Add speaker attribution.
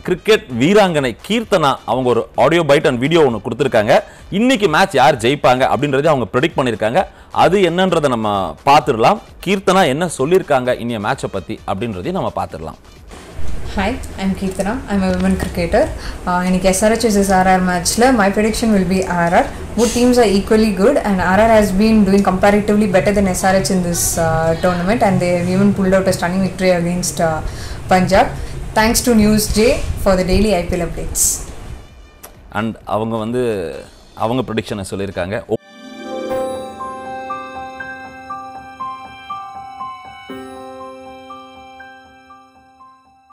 Speaker 1: Cricket வீராங்கனை கீர்த்தனா அவங்க ஒரு ஆடியோ பைட் அண்ட் வீடியோ ஒன்று கொடுத்துருக்காங்க இன்னைக்கு மேட்ச் யார் ஜெயிப்பாங்க அப்படின்றதை அவங்க ப்ரெடிக்ட் பண்ணியிருக்காங்க அது என்னன்றதை நம்ம பார்த்துடலாம் கீர்த்தனா என்ன சொல்லியிருக்காங்க இன்னைய மேட்சை பற்றி அப்படின்றதையும் நம்ம பார்த்துடலாம்
Speaker 2: Hi, I'm Keertana. I'm a women cricketer. Uh, இன்னைக்கு SRH vs RR matchல my prediction will be RR. Both teams are equally good and RR has been doing comparatively better than SRH in this uh, tournament and they have even pulled out a stunning victory against uh, Punjab. Thanks to News J for the daily IPL updates.
Speaker 1: And அவங்க வந்து அவங்க ப்ரெடிக்ஷனை சொல்லியிருக்காங்க